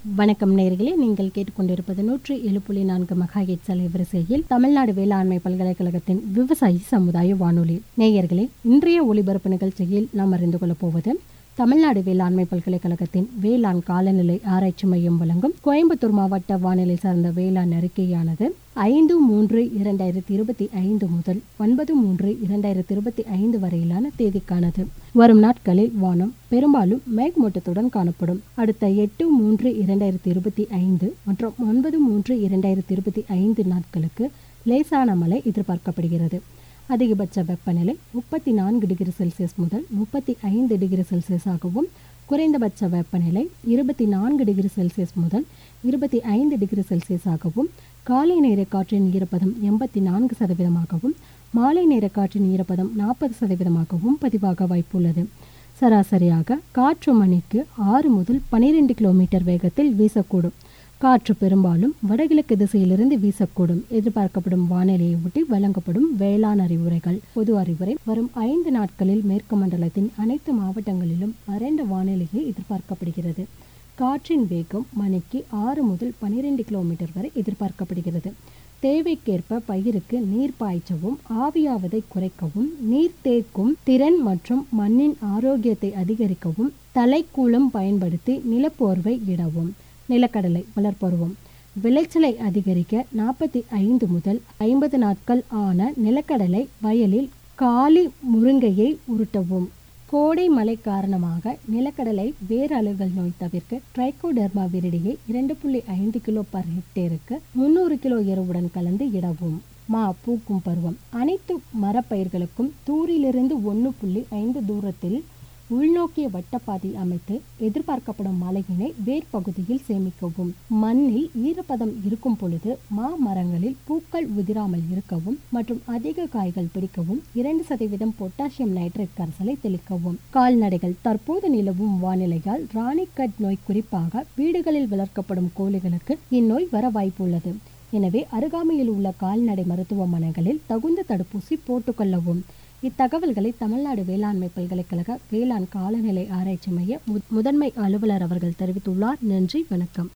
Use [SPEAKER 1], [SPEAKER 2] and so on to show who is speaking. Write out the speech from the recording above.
[SPEAKER 1] வணக்கம் நேர்களே நீங்கள் கேட்டுக்கொண்டிருப்பது நூற்றி ஏழு புள்ளி நான்கு மெகாஹெட் அலைவரிசையில் தமிழ்நாடு வேளாண்மை பல்கலைக்கழகத்தின் விவசாயி சமுதாய வானொலி நேயர்களே இன்றைய ஒளிபரப்பு நிகழ்ச்சியில் நாம் அறிந்து கொள்ளப் போவது தமிழ்நாடு வேளாண்மை பல்கலைக்கழகத்தின் வேளாண் காலநிலை ஆராய்ச்சி மையம் வழங்கும் கோயம்புத்தூர் மாவட்ட வானிலை சார்ந்த வேளாண் அறிக்கையானது ஐந்து மூன்று இரண்டாயிரத்தி இருபத்தி ஐந்து முதல் ஒன்பது மூன்று இரண்டாயிரத்தி இருபத்தி ஐந்து வரையிலான தேதிக்கானது வரும் நாட்களில் வானம் பெரும்பாலும் மேக்மூட்டத்துடன் காணப்படும் அடுத்த எட்டு மூன்று இரண்டாயிரத்தி இருபத்தி ஐந்து மற்றும் ஒன்பது மூன்று இரண்டாயிரத்தி இருபத்தி ஐந்து நாட்களுக்கு லேசான மழை எதிர்பார்க்கப்படுகிறது அதிகபட்ச வெப்பநிலை முப்பத்தி நான்கு டிகிரி செல்சியஸ் முதல் முப்பத்தி ஐந்து டிகிரி செல்சியஸாகவும் குறைந்தபட்ச வெப்பநிலை இருபத்தி நான்கு டிகிரி செல்சியஸ் முதல் இருபத்தி ஐந்து டிகிரி செல்சியஸாகவும் காலை நேர காற்றின் ஈரப்பதம் எண்பத்தி நான்கு சதவீதமாகவும் மாலை நேர காற்றின் ஈரப்பதம் நாற்பது சதவீதமாகவும் பதிவாக வாய்ப்புள்ளது சராசரியாக காற்று மணிக்கு ஆறு முதல் பனிரெண்டு கிலோமீட்டர் வேகத்தில் வீசக்கூடும் காற்று பெரும்பாலும் வடகிழக்கு திசையிலிருந்து வீசக்கூடும் எதிர்பார்க்கப்படும் வானிலையை ஒட்டி வழங்கப்படும் வேளாண் அறிவுரைகள் பொது அறிவுரை வரும் ஐந்து நாட்களில் மேற்கு மண்டலத்தின் அனைத்து மாவட்டங்களிலும் வறண்ட வானிலையே எதிர்பார்க்கப்படுகிறது காற்றின் வேகம் மணிக்கு ஆறு முதல் பனிரெண்டு கிலோமீட்டர் வரை எதிர்பார்க்கப்படுகிறது தேவைக்கேற்ப பயிருக்கு நீர் பாய்ச்சவும் ஆவியாவதை குறைக்கவும் நீர் தேக்கும் திறன் மற்றும் மண்ணின் ஆரோக்கியத்தை அதிகரிக்கவும் தலைக்கூலம் பயன்படுத்தி நிலப்போர்வை இடவும் நிலக்கடலை வளர்ப்பருவம் விளைச்சலை அதிகரிக்க நாற்பத்தி ஐந்து முதல் ஐம்பது நாட்கள் ஆன நிலக்கடலை வயலில் காலி முருங்கையை உருட்டவும் கோடை மழை காரணமாக நிலக்கடலை வேரழுகல் நோய் தவிர்க்க ட்ரைகோடெர்மா விரிடியை இரண்டு புள்ளி ஐந்து கிலோ பர் ஹெக்டேருக்கு முன்னூறு கிலோ எருவுடன் கலந்து இடவும் மா பூக்கும் பருவம் அனைத்து மரப்பயிர்களுக்கும் தூரிலிருந்து ஒன்று புள்ளி ஐந்து தூரத்தில் உள்நோக்கிய வட்டப்பாதை அமைத்து எதிர்பார்க்கப்படும் மழையினை வேர் பகுதியில் சேமிக்கவும் மண்ணில் ஈரப்பதம் இருக்கும் பொழுது மா மரங்களில் பூக்கள் உதிராமல் இருக்கவும் மற்றும் அதிக காய்கள் பிடிக்கவும் இரண்டு சதவீதம் பொட்டாசியம் நைட்ரேட் கரைசலை தெளிக்கவும் கால்நடைகள் தற்போது நிலவும் வானிலையால் ராணிக்கட் நோய் குறிப்பாக வீடுகளில் வளர்க்கப்படும் கோழிகளுக்கு இந்நோய் வர வாய்ப்புள்ளது எனவே அருகாமையில் உள்ள கால்நடை மருத்துவமனைகளில் தகுந்த தடுப்பூசி போட்டுக்கொள்ளவும் இத்தகவல்களை தமிழ்நாடு வேளாண்மை பல்கலைக்கழக வேளாண் காலநிலை ஆராய்ச்சி மைய முதன்மை அலுவலர் அவர்கள் தெரிவித்துள்ளார் நன்றி வணக்கம்